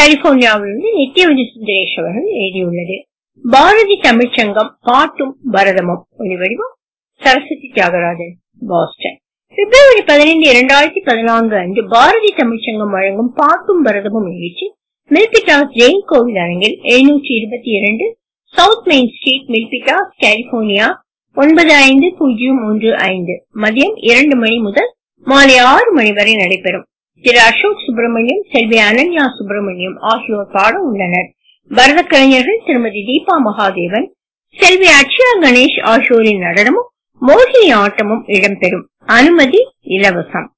கலிபோர்னியாவிலிருந்து நித்யவதி சுந்தரேஷ் அவர்கள் எழுதியுள்ளது பாரதி தமிழ்ச்சங்கம் பாட்டும் பரதமும் ஒலிவடிவம் சரஸ்வதி தியாகராஜன் பாஸ்டன் பிப்ரவரி பதினைந்து இரண்டாயிரத்தி பதினான்கு அன்று பாரதி தமிழ்ச்சங்கம் வழங்கும் பாட்டும் பரதமும் நிகழ்ச்சி மில்பிட்டாஸ் ஜெயின் கோவில் அரங்கில் எழுநூற்றி இருபத்தி இரண்டு south main street Milpitas California ஒன்பது ஐந்து பூஜ்ஜியம் மூன்று ஐந்து மதியம் இரண்டு மணி முதல் மாலை ஆறு மணி வரை நடைபெறும் திரு அசோக் சுப்பிரமணியம் செல்வி அனன்யா சுப்பிரமணியம் ஆகியோர் பாட உள்ளனர் பரத கலைஞர்கள் திருமதி தீபா மகாதேவன் செல்வி அக்ஷயா கணேஷ் ஆகியோரின் நடனமும் மோகினி ஆட்டமும் இடம்பெறும் அனுமதி இலவசம்